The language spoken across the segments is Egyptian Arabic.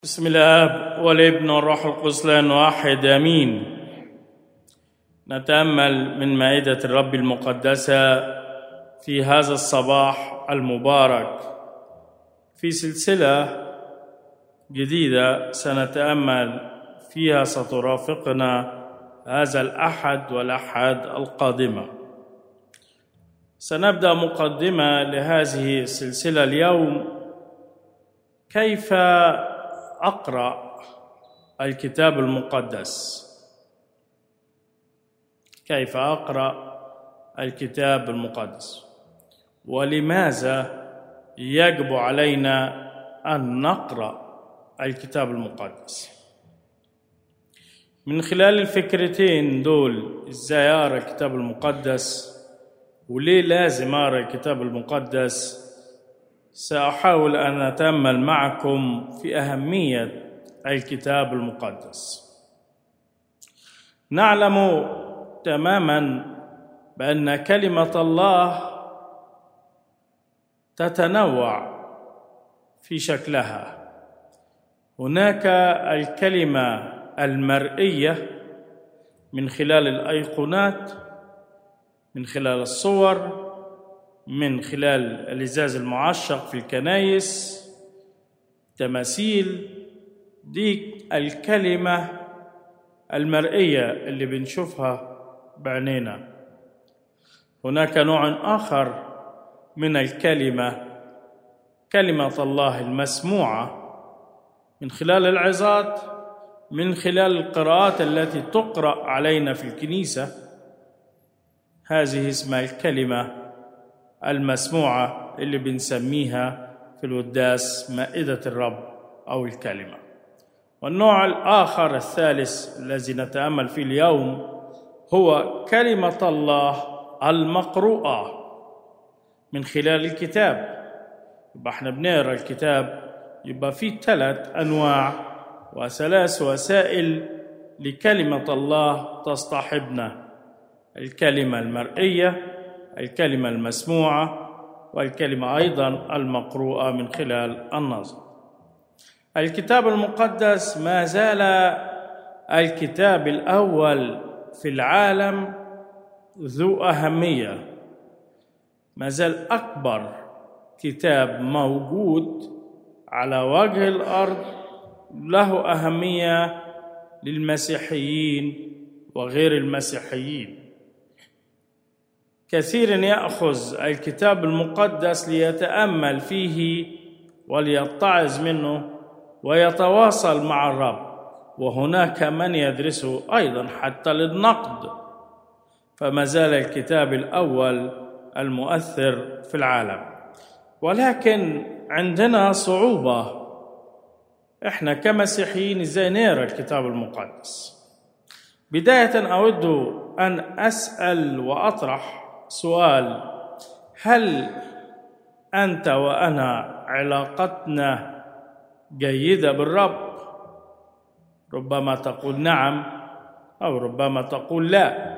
بسم الاب والابن والروح القدس الان واحد امين نتامل من مائده الرب المقدسه في هذا الصباح المبارك في سلسله جديده سنتامل فيها سترافقنا هذا الاحد والاحاد القادمه سنبدا مقدمه لهذه السلسله اليوم كيف اقرا الكتاب المقدس كيف اقرا الكتاب المقدس ولماذا يجب علينا ان نقرا الكتاب المقدس من خلال الفكرتين دول ازاي اقرا الكتاب المقدس وليه لازم اقرا الكتاب المقدس ساحاول ان اتامل معكم في اهميه الكتاب المقدس نعلم تماما بان كلمه الله تتنوع في شكلها هناك الكلمه المرئيه من خلال الايقونات من خلال الصور من خلال الازاز المعشق في الكنايس تماثيل دي الكلمه المرئيه اللي بنشوفها بعينينا هناك نوع اخر من الكلمه كلمه الله المسموعه من خلال العظات من خلال القراءات التي تقرا علينا في الكنيسه هذه اسمها الكلمه المسموعة اللي بنسميها في الوداس مائدة الرب أو الكلمة والنوع الآخر الثالث الذي نتأمل فيه اليوم هو كلمة الله المقروءة من خلال الكتاب يبقى احنا بنقرا الكتاب يبقى في ثلاث أنواع وثلاث وسائل لكلمة الله تصطحبنا الكلمة المرئية الكلمة المسموعة والكلمة أيضا المقروءة من خلال النظر الكتاب المقدس ما زال الكتاب الأول في العالم ذو أهمية ما زال أكبر كتاب موجود على وجه الأرض له أهمية للمسيحيين وغير المسيحيين كثير ياخذ الكتاب المقدس ليتامل فيه وليتعظ منه ويتواصل مع الرب وهناك من يدرسه ايضا حتى للنقد فما زال الكتاب الاول المؤثر في العالم ولكن عندنا صعوبه احنا كمسيحيين ازاي نقرا الكتاب المقدس بدايه اود ان اسال واطرح سؤال هل انت وانا علاقتنا جيده بالرب ربما تقول نعم او ربما تقول لا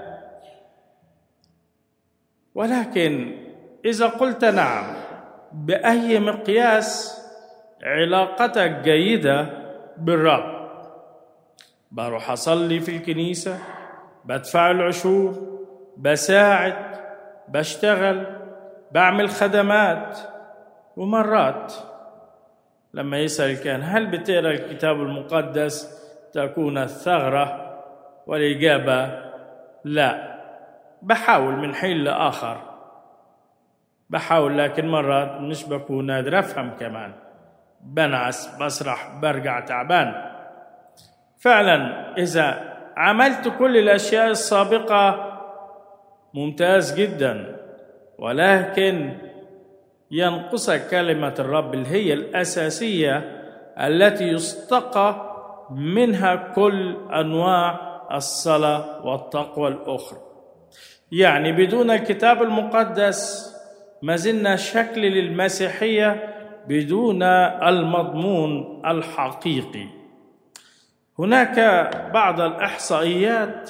ولكن اذا قلت نعم باي مقياس علاقتك جيده بالرب بروح اصلي في الكنيسه بدفع العشور بساعد بشتغل بعمل خدمات ومرات لما يسأل الكاهن هل بتقرا الكتاب المقدس تكون الثغرة والإجابة لا بحاول من حين لآخر بحاول لكن مرات مش بكون قادر أفهم كمان بنعس بسرح برجع تعبان فعلا إذا عملت كل الأشياء السابقة ممتاز جدا ولكن ينقصك كلمة الرب اللي هي الأساسية التي يستقى منها كل أنواع الصلاة والتقوى الأخرى يعني بدون الكتاب المقدس ما زلنا شكل للمسيحية بدون المضمون الحقيقي هناك بعض الإحصائيات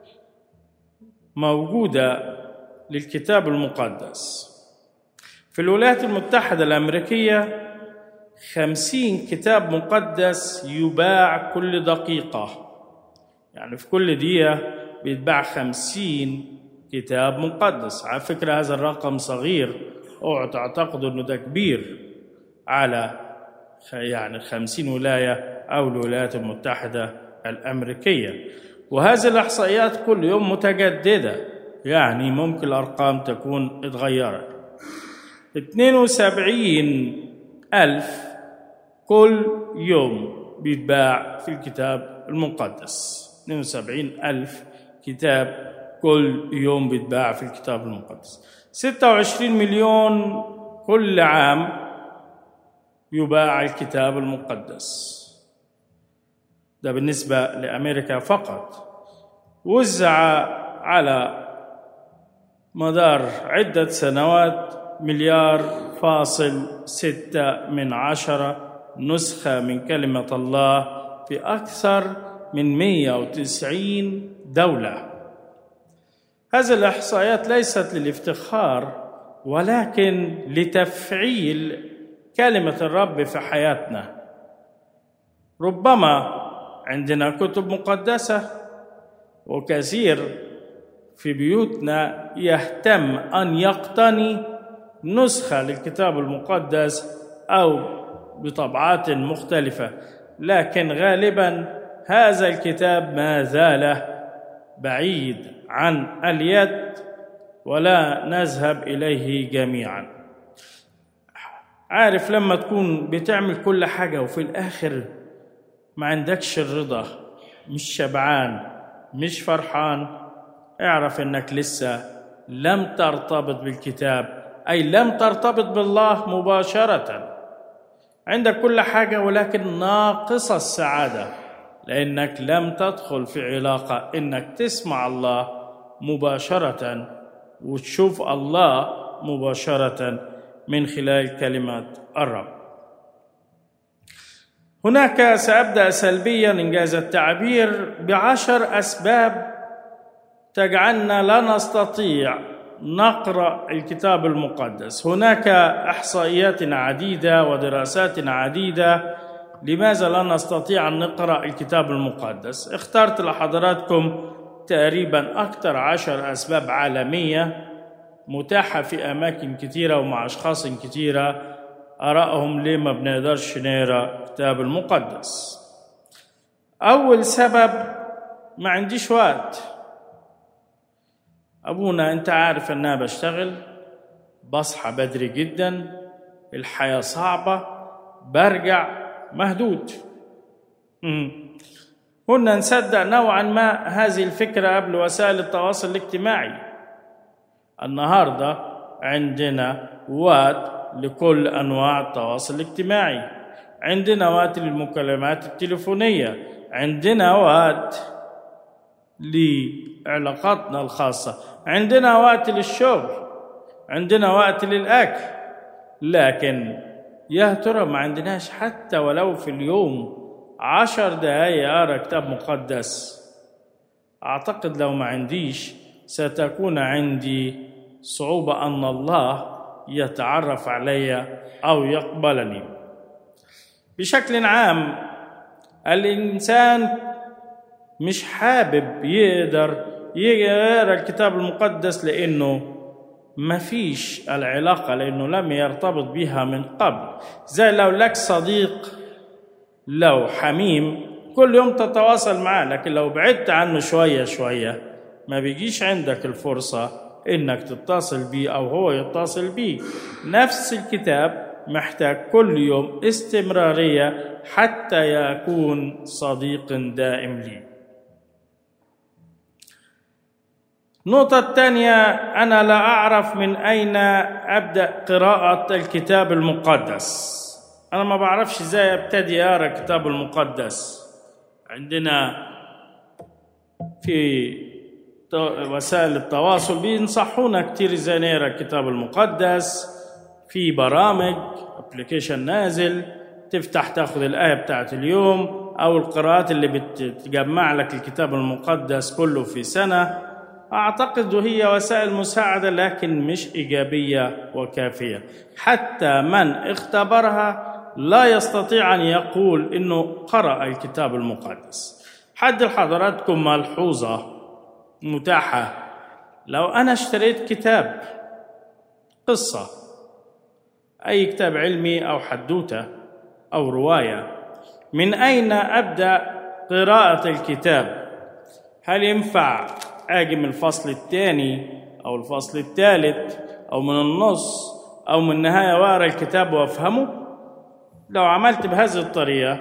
موجودة للكتاب المقدس في الولايات المتحدة الأمريكية خمسين كتاب مقدس يباع كل دقيقة يعني في كل دقيقة بيتباع خمسين كتاب مقدس على فكرة هذا الرقم صغير اوعوا تعتقدوا انه ده كبير على يعني خمسين ولاية أو الولايات المتحدة الأمريكية وهذه الإحصائيات كل يوم متجددة يعني ممكن الأرقام تكون اتغيرت 72 ألف كل يوم بيتباع في الكتاب المقدس 72 ألف كتاب كل يوم بيتباع في الكتاب المقدس 26 مليون كل عام يباع الكتاب المقدس ده بالنسبة لأمريكا فقط وزع على مدار عدة سنوات مليار فاصل ستة من عشرة نسخة من كلمة الله في أكثر من 190 دولة هذه الإحصائيات ليست للافتخار ولكن لتفعيل كلمة الرب في حياتنا ربما عندنا كتب مقدسة وكثير في بيوتنا يهتم أن يقتني نسخة للكتاب المقدس أو بطبعات مختلفة لكن غالبا هذا الكتاب ما زال بعيد عن اليد ولا نذهب إليه جميعا عارف لما تكون بتعمل كل حاجة وفي الآخر ما عندكش الرضا مش شبعان مش فرحان اعرف انك لسه لم ترتبط بالكتاب اي لم ترتبط بالله مباشره عندك كل حاجه ولكن ناقصه السعاده لانك لم تدخل في علاقه انك تسمع الله مباشره وتشوف الله مباشره من خلال كلمه الرب هناك سابدا سلبيا انجاز التعبير بعشر اسباب تجعلنا لا نستطيع نقرا الكتاب المقدس هناك احصائيات عديده ودراسات عديده لماذا لا نستطيع ان نقرا الكتاب المقدس اخترت لحضراتكم تقريبا اكثر عشر اسباب عالميه متاحه في اماكن كثيره ومع اشخاص كثيره ارائهم ليه ما بنقدرش نقرا الكتاب المقدس اول سبب ما عنديش وقت أبونا أنت عارف أن أنا بشتغل بصحى بدري جدا الحياة صعبة برجع مهدود كنا نصدق نوعا ما هذه الفكرة قبل وسائل التواصل الاجتماعي النهاردة عندنا وقت لكل أنواع التواصل الاجتماعي عندنا وقت للمكالمات التليفونية عندنا وقت لعلاقاتنا الخاصة عندنا وقت للشغل عندنا وقت للأكل لكن يا ترى ما عندناش حتى ولو في اليوم عشر دقايق أقرأ كتاب مقدس أعتقد لو ما عنديش ستكون عندي صعوبة أن الله يتعرف علي أو يقبلني بشكل عام الإنسان مش حابب يقدر يقرا الكتاب المقدس لانه ما فيش العلاقه لانه لم يرتبط بها من قبل زي لو لك صديق لو حميم كل يوم تتواصل معاه لكن لو بعدت عنه شويه شويه ما بيجيش عندك الفرصه انك تتصل بيه او هو يتصل بيه نفس الكتاب محتاج كل يوم استمراريه حتى يكون صديق دائم لي النقطة الثانية أنا لا أعرف من أين أبدأ قراءة الكتاب المقدس أنا ما بعرفش إزاي أبتدي أقرأ الكتاب المقدس عندنا في وسائل التواصل بينصحونا كتير إزاي نقرأ الكتاب المقدس في برامج ابلكيشن نازل تفتح تاخذ الآية بتاعت اليوم أو القراءات اللي بتجمع لك الكتاب المقدس كله في سنة أعتقد هي وسائل مساعدة لكن مش إيجابية وكافية حتى من اختبرها لا يستطيع أن يقول إنه قرأ الكتاب المقدس حد لحضراتكم ملحوظة متاحة لو أنا اشتريت كتاب قصة أي كتاب علمي أو حدوتة أو رواية من أين أبدأ قراءة الكتاب هل ينفع أجي من الفصل الثاني أو الفصل الثالث أو من النص أو من النهاية وأقرأ الكتاب وأفهمه لو عملت بهذه الطريقة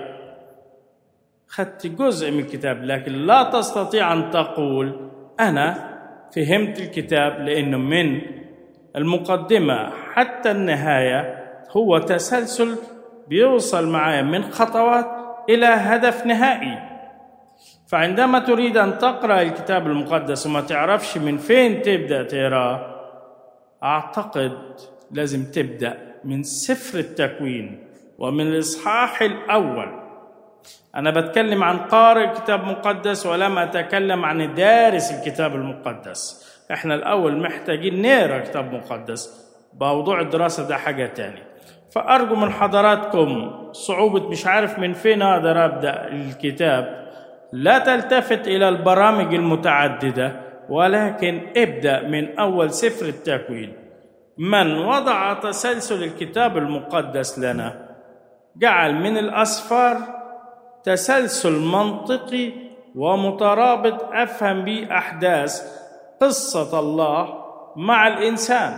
خدت جزء من الكتاب لكن لا تستطيع أن تقول أنا فهمت الكتاب لأنه من المقدمة حتى النهاية هو تسلسل بيوصل معايا من خطوات إلى هدف نهائي فعندما تريد أن تقرأ الكتاب المقدس وما تعرفش من فين تبدأ تقراه أعتقد لازم تبدأ من سفر التكوين ومن الإصحاح الأول أنا بتكلم عن قارئ كتاب مقدس ولم أتكلم عن دارس الكتاب المقدس إحنا الأول محتاجين نقرأ كتاب مقدس موضوع الدراسة ده حاجة تاني فأرجو من حضراتكم صعوبة مش عارف من فين أقدر أبدأ الكتاب لا تلتفت إلى البرامج المتعددة ولكن ابدأ من أول سفر التكوين من وضع تسلسل الكتاب المقدس لنا جعل من الأسفار تسلسل منطقي ومترابط افهم به احداث قصه الله مع الانسان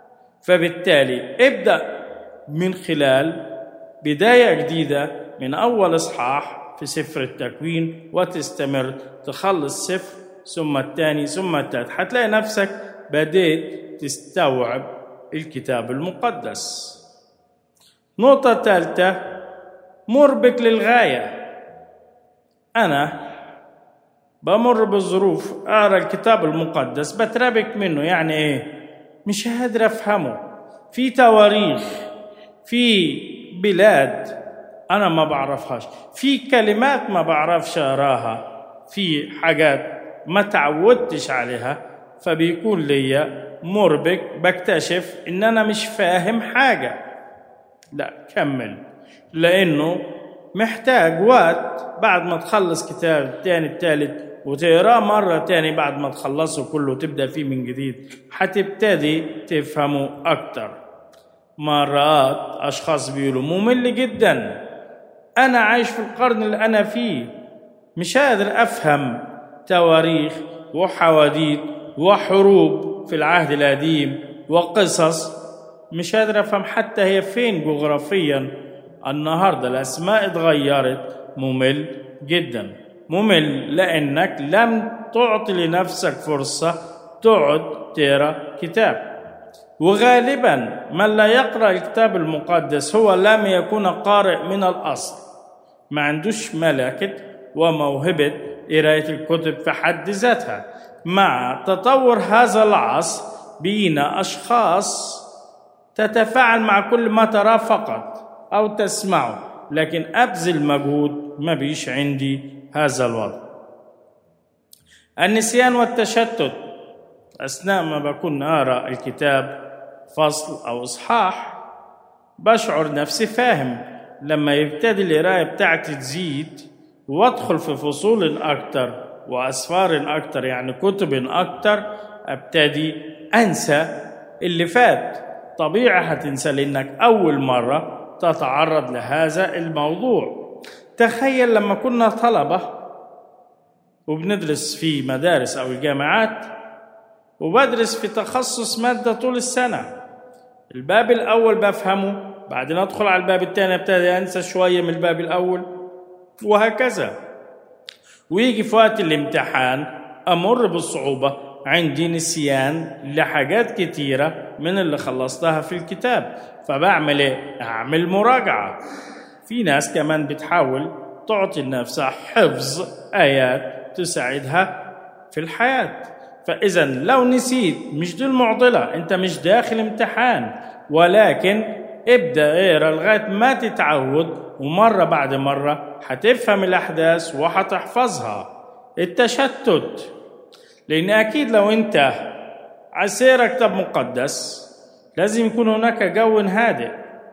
فبالتالي ابدا من خلال بدايه جديده من اول اصحاح في سفر التكوين وتستمر تخلص سفر ثم الثاني ثم الثالث حتلاقي نفسك بديت تستوعب الكتاب المقدس نقطه ثالثه مربك للغايه أنا بمر بالظروف أقرأ الكتاب المقدس بتربك منه يعني إيه؟ مش قادر أفهمه في تواريخ في بلاد أنا ما بعرفهاش في كلمات ما بعرفش أراها في حاجات ما تعودتش عليها فبيكون ليا مربك بكتشف إن أنا مش فاهم حاجة لا كمل لأنه محتاج وقت بعد ما تخلص كتاب التاني التالت وتقراه مرة تاني بعد ما تخلصه كله وتبدأ فيه من جديد هتبتدي تفهمه أكتر مرات أشخاص بيقولوا ممل جدا أنا عايش في القرن اللي أنا فيه مش قادر أفهم تواريخ وحواديت وحروب في العهد القديم وقصص مش قادر أفهم حتى هي فين جغرافيا النهاردة الأسماء اتغيرت ممل جدا ممل لأنك لم تعطي لنفسك فرصة تقعد تقرا كتاب وغالبا من لا يقرأ الكتاب المقدس هو لم يكون قارئ من الأصل ما عندوش ملكة وموهبة قراية الكتب في حد ذاتها مع تطور هذا العصر بينا أشخاص تتفاعل مع كل ما تراه فقط أو تسمعه لكن أبذل مجهود ما بيش عندي هذا الوضع النسيان والتشتت أثناء ما بكون أقرأ الكتاب فصل أو إصحاح بشعر نفسي فاهم لما يبتدي القراية بتاعتي تزيد وادخل في فصول أكتر وأسفار أكتر يعني كتب أكتر أبتدي أنسى اللي فات طبيعي هتنسى لأنك أول مرة تتعرض لهذا الموضوع تخيل لما كنا طلبة وبندرس في مدارس أو الجامعات وبدرس في تخصص مادة طول السنة الباب الأول بفهمه بعدين أدخل على الباب الثاني أبتدي أنسى شوية من الباب الأول وهكذا ويجي في وقت الامتحان أمر بالصعوبة عندي نسيان لحاجات كتيرة من اللي خلصتها في الكتاب فبعمل ايه؟ أعمل مراجعة في ناس كمان بتحاول تعطي لنفسها حفظ آيات تساعدها في الحياة فإذا لو نسيت مش دي المعضلة أنت مش داخل امتحان ولكن ابدأ اقرا لغاية ما تتعود ومرة بعد مرة هتفهم الأحداث وهتحفظها التشتت لأن أكيد لو أنت عايز تقرا كتاب مقدس لازم يكون هناك جو هادئ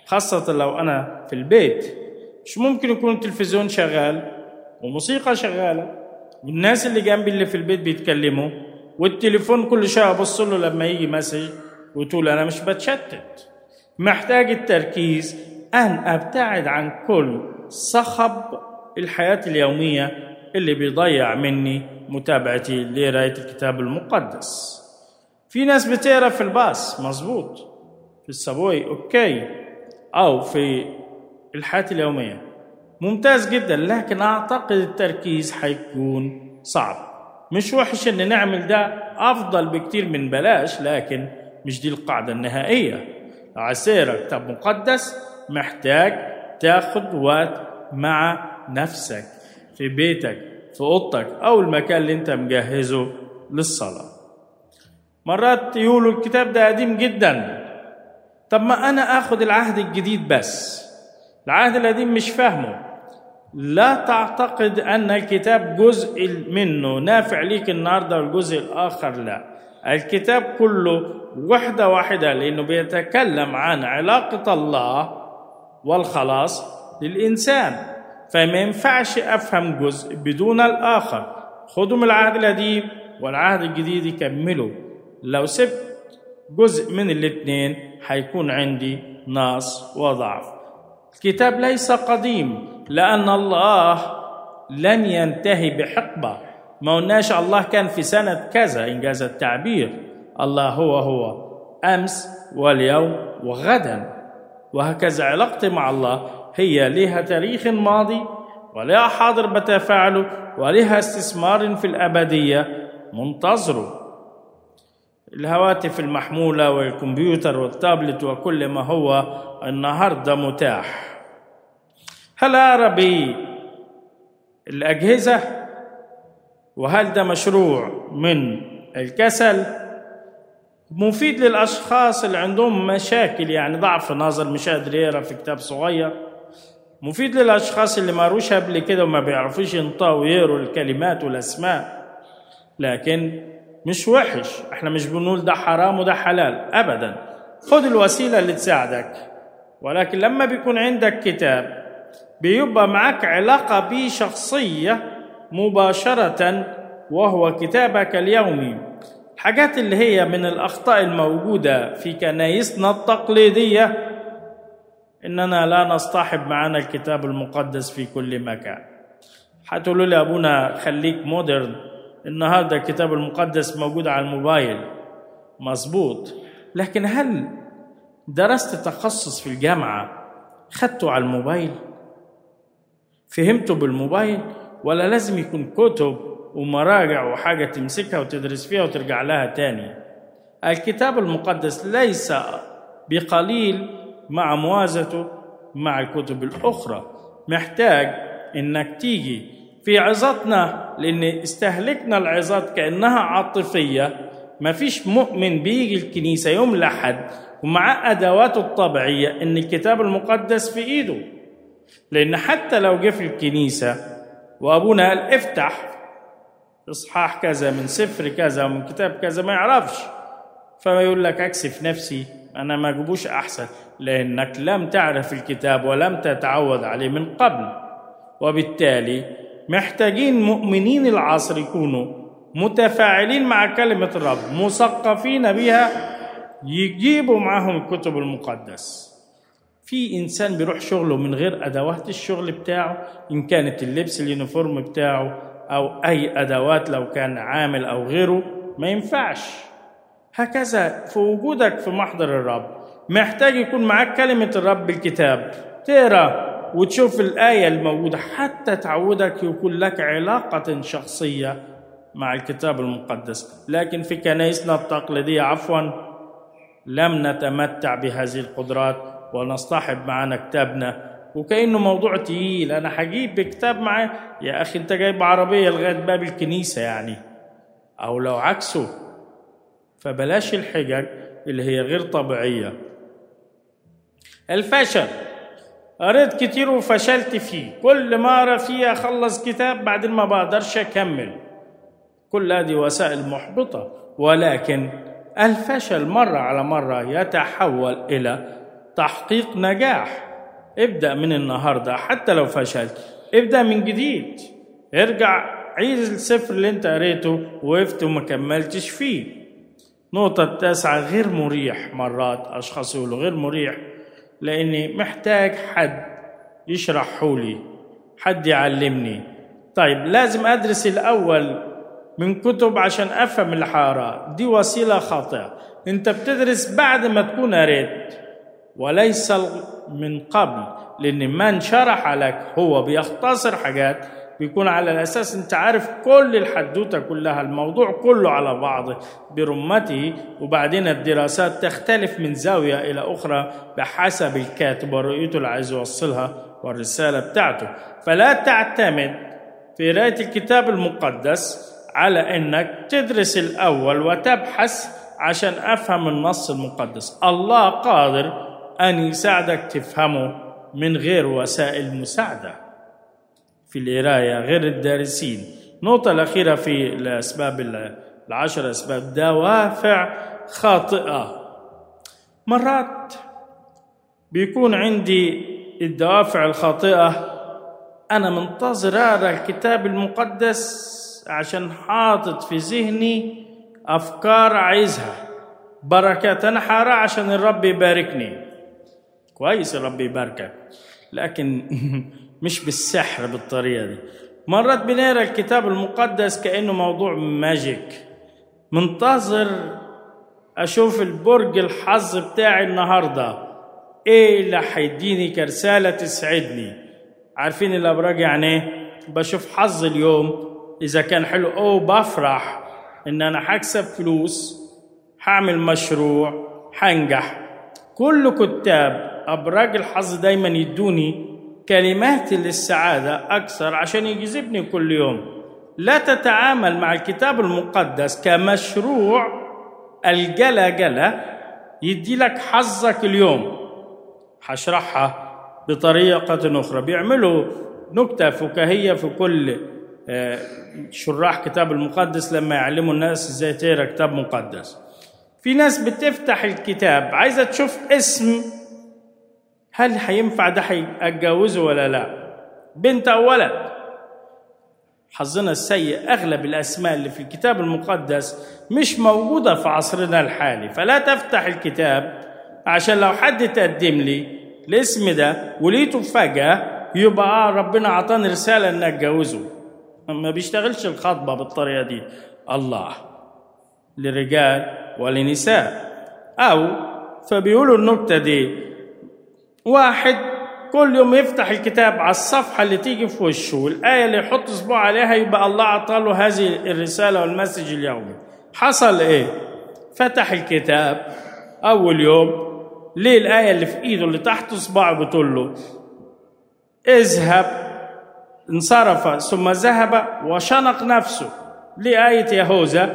خاصة لو أنا في البيت مش ممكن يكون التلفزيون شغال وموسيقى شغالة والناس اللي جنبي اللي في البيت بيتكلموا والتليفون كل شوية أبص له لما يجي مسج وتقول أنا مش بتشتت محتاج التركيز أن أبتعد عن كل صخب الحياة اليومية اللي بيضيع مني متابعتي لقراية الكتاب المقدس في ناس بتقرا في الباص مظبوط في السبوي اوكي او في الحياه اليوميه ممتاز جدا لكن اعتقد التركيز حيكون صعب مش وحش ان نعمل ده افضل بكتير من بلاش لكن مش دي القاعده النهائيه لو عايز تقرا كتاب مقدس محتاج تاخد وقت مع نفسك في بيتك في اوضتك او المكان اللي انت مجهزه للصلاه مرات يقولوا الكتاب ده قديم جدا طب ما انا اخد العهد الجديد بس العهد القديم مش فاهمه لا تعتقد ان الكتاب جزء منه نافع ليك النهارده والجزء الاخر لا الكتاب كله وحده واحده لانه بيتكلم عن علاقه الله والخلاص للانسان فما ينفعش افهم جزء بدون الاخر خدوا من العهد القديم والعهد الجديد يكملوا لو سبت جزء من الاثنين حيكون عندي نقص وضعف الكتاب ليس قديم لأن الله لن ينتهي بحقبة ما قلناش الله كان في سنة كذا إنجاز التعبير الله هو هو أمس واليوم وغدا وهكذا علاقتي مع الله هي لها تاريخ ماضي ولها حاضر بتفاعله ولها استثمار في الأبدية منتظره الهواتف المحمولة والكمبيوتر والتابلت وكل ما هو النهاردة متاح هل أرى بالأجهزة وهل ده مشروع من الكسل مفيد للأشخاص اللي عندهم مشاكل يعني ضعف نظر مش قادر يقرا في كتاب صغير مفيد للأشخاص اللي ما قروش قبل كده وما بيعرفوش ينطقوا ويقروا الكلمات والأسماء لكن مش وحش احنا مش بنقول ده حرام وده حلال ابدا خد الوسيله اللي تساعدك ولكن لما بيكون عندك كتاب بيبقى معك علاقه بيه شخصيه مباشره وهو كتابك اليومي الحاجات اللي هي من الاخطاء الموجوده في كنايسنا التقليديه اننا لا نصطحب معنا الكتاب المقدس في كل مكان هتقولوا لي ابونا خليك مودرن النهارده الكتاب المقدس موجود على الموبايل مظبوط لكن هل درست تخصص في الجامعه خدته على الموبايل فهمته بالموبايل ولا لازم يكون كتب ومراجع وحاجه تمسكها وتدرس فيها وترجع لها تاني الكتاب المقدس ليس بقليل مع موازته مع الكتب الاخرى محتاج انك تيجي في عظاتنا لان استهلكنا العظات كانها عاطفيه ما فيش مؤمن بيجي الكنيسه يوم الاحد ومع ادواته الطبيعيه ان الكتاب المقدس في ايده لان حتى لو جه في الكنيسه وابونا قال افتح اصحاح كذا من سفر كذا ومن كتاب كذا ما يعرفش فما يقول لك اكسف نفسي انا ما اجيبوش احسن لانك لم تعرف الكتاب ولم تتعود عليه من قبل وبالتالي محتاجين مؤمنين العصر يكونوا متفاعلين مع كلمة الرب مثقفين بها يجيبوا معاهم الكتب المقدس في إنسان بيروح شغله من غير أدوات الشغل بتاعه إن كانت اللبس اليونيفورم بتاعه أو أي أدوات لو كان عامل أو غيره ما ينفعش هكذا في وجودك في محضر الرب محتاج يكون معاك كلمة الرب بالكتاب تقرأ وتشوف الآية الموجودة حتى تعودك يكون لك علاقة شخصية مع الكتاب المقدس لكن في كنائسنا التقليدية عفوا لم نتمتع بهذه القدرات ونصطحب معنا كتابنا وكأنه موضوع تقيل أنا هجيب كتاب معايا يا أخي أنت جايب عربية لغاية باب الكنيسة يعني أو لو عكسه فبلاش الحجج اللي هي غير طبيعية الفشل قريت كتير وفشلت فيه كل ما اقرا فيه اخلص كتاب بعدين ما بقدرش اكمل كل هذه وسائل محبطه ولكن الفشل مره على مره يتحول الى تحقيق نجاح ابدأ من النهاردة حتى لو فشلت ابدأ من جديد ارجع عيد السفر اللي انت قريته وقفت وما كملتش فيه نقطة التاسعة غير مريح مرات أشخاص يقولوا غير مريح لأني محتاج حد يشرحه لي حد يعلمني طيب لازم أدرس الأول من كتب عشان أفهم اللي هقراه دي وسيلة خاطئة أنت بتدرس بعد ما تكون قريت وليس من قبل لأن من شرح لك هو بيختصر حاجات بيكون على الأساس أنت عارف كل الحدوتة كلها الموضوع كله على بعضه برمته وبعدين الدراسات تختلف من زاوية إلى أخرى بحسب الكاتب ورؤيته اللي عايز يوصلها والرسالة بتاعته فلا تعتمد في قراية الكتاب المقدس على أنك تدرس الأول وتبحث عشان أفهم النص المقدس الله قادر أن يساعدك تفهمه من غير وسائل مساعدة في القراية غير الدارسين النقطة الأخيرة في الأسباب العشر أسباب دوافع خاطئة مرات بيكون عندي الدوافع الخاطئة أنا منتظر أقرأ الكتاب المقدس عشان حاطط في ذهني أفكار عايزها بركات أنا حارة عشان الرب يباركني كويس الرب يباركك لكن مش بالسحر بالطريقة دي مرات بنقرا الكتاب المقدس كأنه موضوع ماجيك منتظر أشوف البرج الحظ بتاعي النهاردة إيه اللي هيديني كرسالة تسعدني عارفين الأبراج يعني إيه؟ بشوف حظ اليوم إذا كان حلو أو بفرح إن أنا هكسب فلوس هعمل مشروع هنجح كل كتاب أبراج الحظ دايما يدوني كلمات للسعادة أكثر عشان يجذبني كل يوم لا تتعامل مع الكتاب المقدس كمشروع الجلا جلا يدي لك حظك اليوم هشرحها بطريقة أخرى بيعملوا نكتة فكاهية في كل شراح كتاب المقدس لما يعلموا الناس ازاي تقرا كتاب مقدس في ناس بتفتح الكتاب عايزة تشوف اسم هل هينفع ده اتجوزه ولا لا بنت او ولد حظنا السيء اغلب الاسماء اللي في الكتاب المقدس مش موجوده في عصرنا الحالي فلا تفتح الكتاب عشان لو حد تقدم لي الاسم ده ولقيته فجاه يبقى آه ربنا عطاني رساله ان اتجوزه ما بيشتغلش الخطبه بالطريقه دي الله للرجال ولنساء او فبيقولوا النكته دي واحد كل يوم يفتح الكتاب على الصفحة اللي تيجي في وشه والآية اللي يحط صباعه عليها يبقى الله عطاله هذه الرسالة والمسج اليومي حصل إيه؟ فتح الكتاب أول يوم ليه الآية اللي في إيده اللي تحت صباعه بتقول له اذهب انصرف ثم ذهب وشنق نفسه ليه آية يهوذا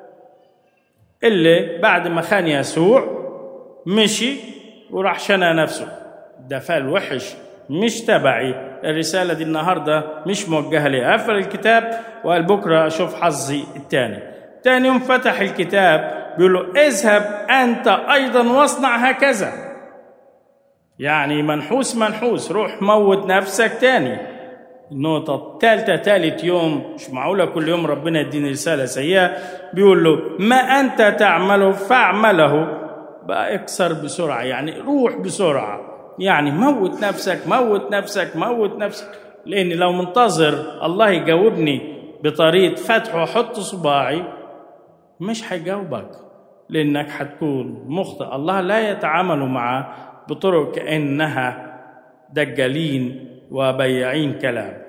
اللي بعد ما خان يسوع مشي وراح شنى نفسه ده فعل وحش مش تبعي الرسالة دي النهاردة مش موجهة لي قفل الكتاب وقال بكرة أشوف حظي التاني تاني يوم فتح الكتاب بيقول له اذهب أنت أيضا واصنع هكذا يعني منحوس منحوس روح موت نفسك تاني النقطة الثالثة ثالث يوم مش معقولة كل يوم ربنا يديني رسالة سيئة بيقول له ما أنت تعمله فاعمله بقى اكسر بسرعة يعني روح بسرعة يعني موت نفسك موت نفسك موت نفسك لأن لو منتظر الله يجاوبني بطريقة فتح وأحط صباعي مش هيجاوبك لأنك هتكون مخطئ الله لا يتعامل معه بطرق كأنها دجالين وبياعين كلام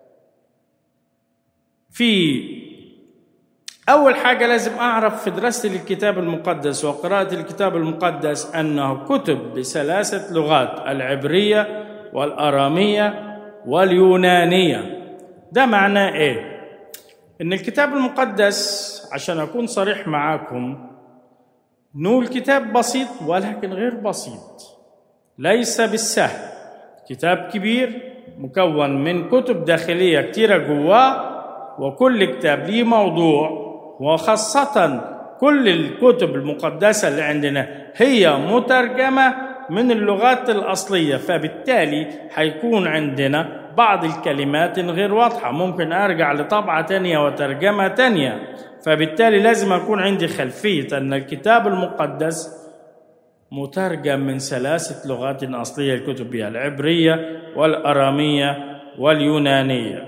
في أول حاجة لازم أعرف في دراستي للكتاب المقدس وقراءة الكتاب المقدس أنه كتب بثلاثة لغات العبرية والأرامية واليونانية ده معناه إيه؟ إن الكتاب المقدس عشان أكون صريح معاكم نقول كتاب بسيط ولكن غير بسيط ليس بالسهل كتاب كبير مكون من كتب داخلية كتيرة جواه وكل كتاب ليه موضوع وخاصة كل الكتب المقدسة اللي عندنا هي مترجمة من اللغات الأصلية فبالتالي حيكون عندنا بعض الكلمات غير واضحة ممكن أرجع لطبعة تانية وترجمة تانية فبالتالي لازم أكون عندي خلفية أن الكتاب المقدس مترجم من ثلاثة لغات أصلية الكتب بها العبرية والأرامية واليونانية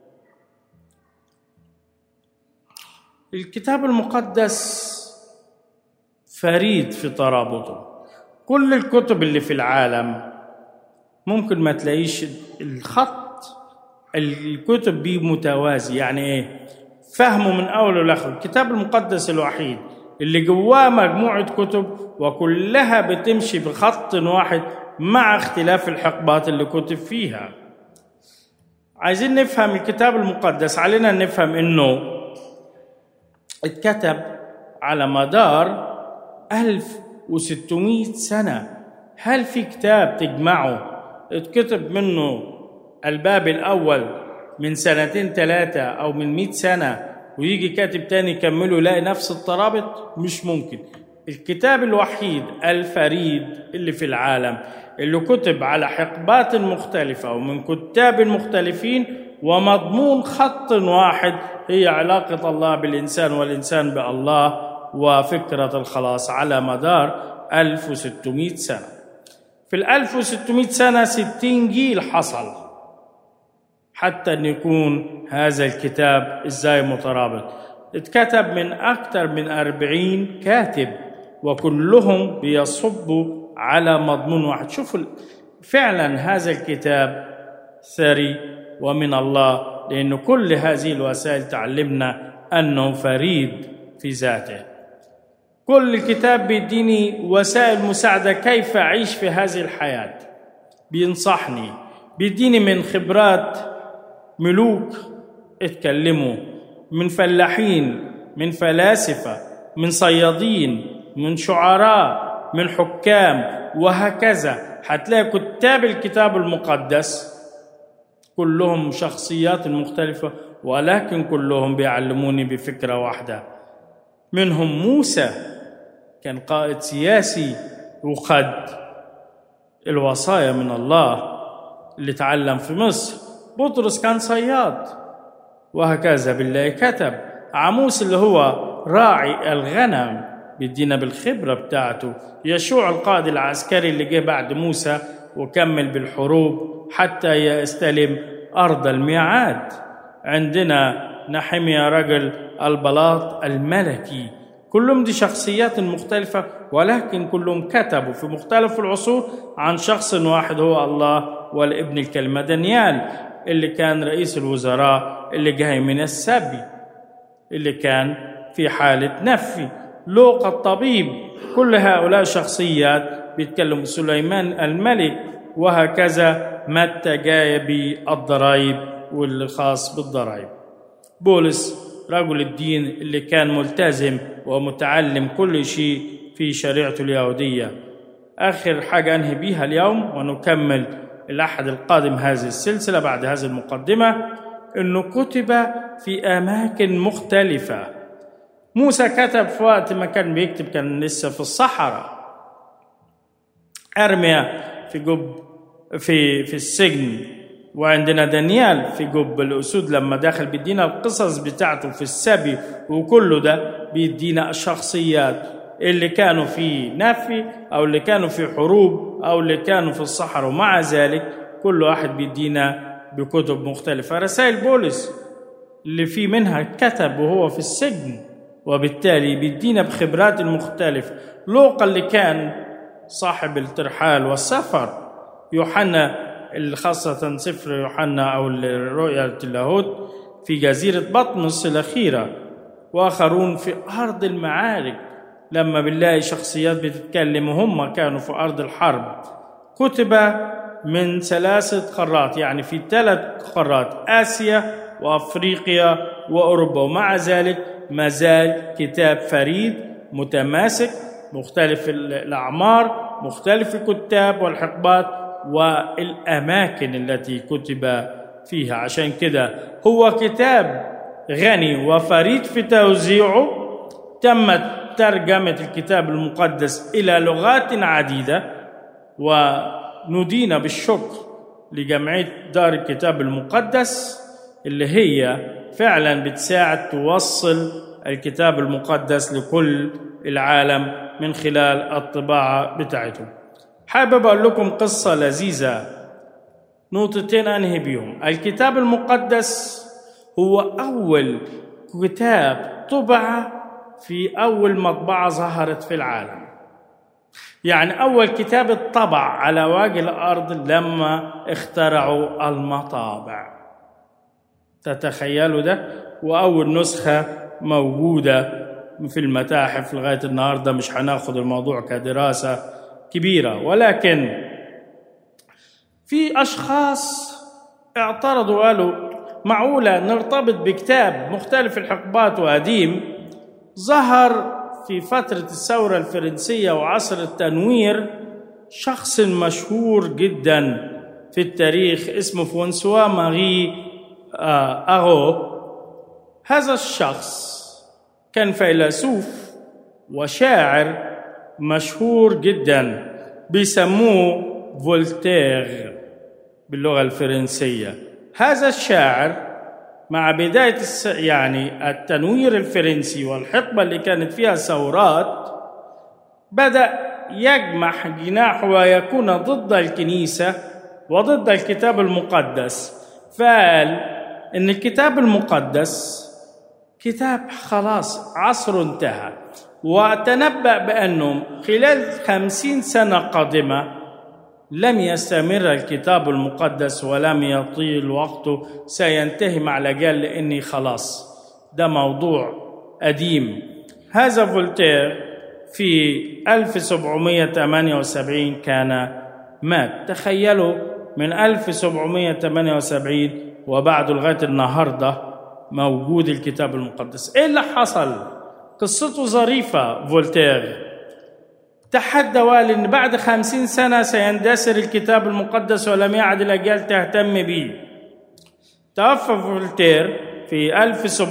الكتاب المقدس فريد في ترابطه كل الكتب اللي في العالم ممكن ما تلاقيش الخط الكتب دي متوازي يعني ايه فهمه من اوله لاخره الكتاب المقدس الوحيد اللي جواه مجموعه كتب وكلها بتمشي بخط واحد مع اختلاف الحقبات اللي كتب فيها عايزين نفهم الكتاب المقدس علينا نفهم انه اتكتب على مدار 1600 سنة هل في كتاب تجمعه اتكتب منه الباب الأول من سنتين ثلاثة أو من 100 سنة ويجي كاتب تاني يكمله يلاقي نفس الترابط مش ممكن الكتاب الوحيد الفريد اللي في العالم اللي كتب على حقبات مختلفة ومن كتاب مختلفين ومضمون خط واحد هي علاقة الله بالإنسان والإنسان بالله وفكرة الخلاص على مدار 1600 سنة في ال 1600 سنة 60 جيل حصل حتى أن يكون هذا الكتاب إزاي مترابط اتكتب من أكثر من 40 كاتب وكلهم بيصبوا على مضمون واحد شوفوا فعلا هذا الكتاب ثري ومن الله لأن كل هذه الوسائل تعلمنا أنه فريد في ذاته كل الكتاب بيديني وسائل مساعدة كيف أعيش في هذه الحياة بينصحني بيديني من خبرات ملوك اتكلموا من فلاحين من فلاسفة من صيادين من شعراء من حكام وهكذا هتلاقي كتاب الكتاب المقدس كلهم شخصيات مختلفة ولكن كلهم بيعلموني بفكرة واحدة منهم موسى كان قائد سياسي وخد الوصايا من الله اللي تعلم في مصر بطرس كان صياد وهكذا بالله كتب عموس اللي هو راعي الغنم بيدينا بالخبرة بتاعته يشوع القائد العسكري اللي جه بعد موسى وكمل بالحروب حتى يستلم أرض الميعاد عندنا نحمية رجل البلاط الملكي كلهم دي شخصيات مختلفة ولكن كلهم كتبوا في مختلف العصور عن شخص واحد هو الله والابن الكلمة دانيال اللي كان رئيس الوزراء اللي جاي من السبي اللي كان في حالة نفي لوقا الطبيب كل هؤلاء شخصيات بيتكلموا سليمان الملك وهكذا متى جاي بالضرائب واللي خاص بالضرائب بولس رجل الدين اللي كان ملتزم ومتعلم كل شيء في شريعته اليهودية آخر حاجة أنهي بيها اليوم ونكمل الأحد القادم هذه السلسلة بعد هذه المقدمة أنه كتب في أماكن مختلفة موسى كتب في وقت ما كان بيكتب كان لسه في الصحراء أرميا في جب في في السجن وعندنا دانيال في جب الأسود لما دخل بيدينا القصص بتاعته في السبي وكله ده بيدينا الشخصيات اللي كانوا في نفي أو اللي كانوا في حروب أو اللي كانوا في الصحراء ومع ذلك كل واحد بيدينا بكتب مختلفة رسائل بولس اللي في منها كتب وهو في السجن وبالتالي بيدينا بخبرات مختلفة لوقا اللي كان صاحب الترحال والسفر يوحنا خاصة سفر يوحنا أو رؤيا اللاهوت في جزيرة بطمس الأخيرة وآخرون في أرض المعارك لما بنلاقي شخصيات بتتكلم وهم كانوا في أرض الحرب كتب من ثلاثة قارات يعني في ثلاث قارات آسيا وأفريقيا وأوروبا ومع ذلك ما زال كتاب فريد متماسك مختلف الأعمار مختلف الكتاب والحقبات والأماكن التي كتب فيها عشان كده هو كتاب غني وفريد في توزيعه تمت ترجمة الكتاب المقدس إلى لغات عديدة وندينا بالشكر لجمعية دار الكتاب المقدس اللي هي فعلا بتساعد توصل الكتاب المقدس لكل العالم من خلال الطباعة بتاعته حابب أقول لكم قصة لذيذة نقطتين أنهي بيهم الكتاب المقدس هو أول كتاب طبع في أول مطبعة ظهرت في العالم يعني أول كتاب اتطبع على وجه الأرض لما اخترعوا المطابع تتخيلوا ده وأول نسخة موجودة في المتاحف لغاية النهاردة مش هناخد الموضوع كدراسة كبيرة ولكن في أشخاص اعترضوا قالوا معقولة نرتبط بكتاب مختلف الحقبات وقديم ظهر في فترة الثورة الفرنسية وعصر التنوير شخص مشهور جدا في التاريخ اسمه فرانسوا ماري أغو هذا الشخص كان فيلسوف وشاعر مشهور جدا بيسموه فولتير باللغة الفرنسية هذا الشاعر مع بداية الس... يعني التنوير الفرنسي والحقبة اللي كانت فيها ثورات بدأ يجمح جناحه ويكون ضد الكنيسة وضد الكتاب المقدس فقال إن الكتاب المقدس كتاب خلاص عصره انتهى وتنبأ بأنه خلال خمسين سنة قادمة لم يستمر الكتاب المقدس ولم يطيل وقته سينتهي مع الأجيال لأني خلاص ده موضوع قديم هذا فولتير في 1778 كان مات تخيلوا من 1778 وبعد لغاية النهاردة موجود الكتاب المقدس ايه اللي حصل قصته ظريفة فولتير تحدى وقال ان بعد خمسين سنة سيندثر الكتاب المقدس ولم يعد الأجيال تهتم به توفى فولتير في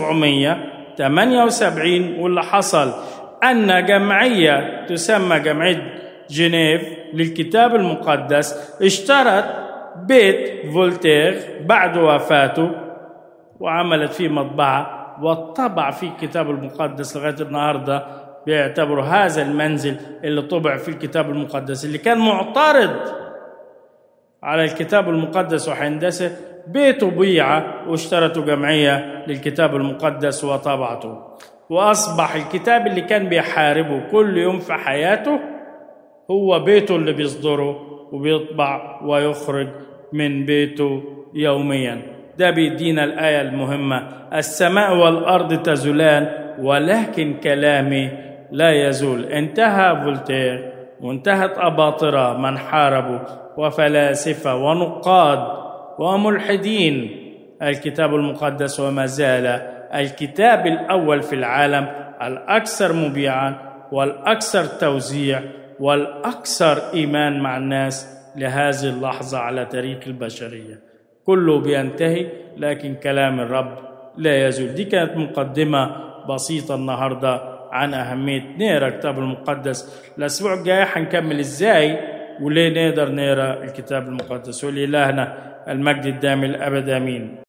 1778 واللي حصل أن جمعية تسمى جمعية جنيف للكتاب المقدس اشترت بيت فولتير بعد وفاته وعملت فيه مطبعة وطبع فيه الكتاب المقدس لغاية النهاردة بيعتبروا هذا المنزل اللي طبع فيه الكتاب المقدس اللي كان معترض على الكتاب المقدس وهندسه بيته بيع واشترته جمعية للكتاب المقدس وطبعته وأصبح الكتاب اللي كان بيحاربه كل يوم في حياته هو بيته اللي بيصدره وبيطبع ويخرج من بيته يوميا ده بيدينا الآية المهمة السماء والأرض تزولان ولكن كلامي لا يزول انتهى فولتير وانتهت أباطرة من حاربوا وفلاسفة ونقاد وملحدين الكتاب المقدس وما زال الكتاب الأول في العالم الأكثر مبيعا والأكثر توزيع والأكثر إيمان مع الناس لهذه اللحظة على تاريخ البشرية كله بينتهي لكن كلام الرب لا يزول دي كانت مقدمة بسيطة النهاردة عن أهمية نقرا الكتاب المقدس الأسبوع الجاي هنكمل إزاي وليه نقدر نقرا الكتاب المقدس ولإلهنا المجد الدائم الأبد آمين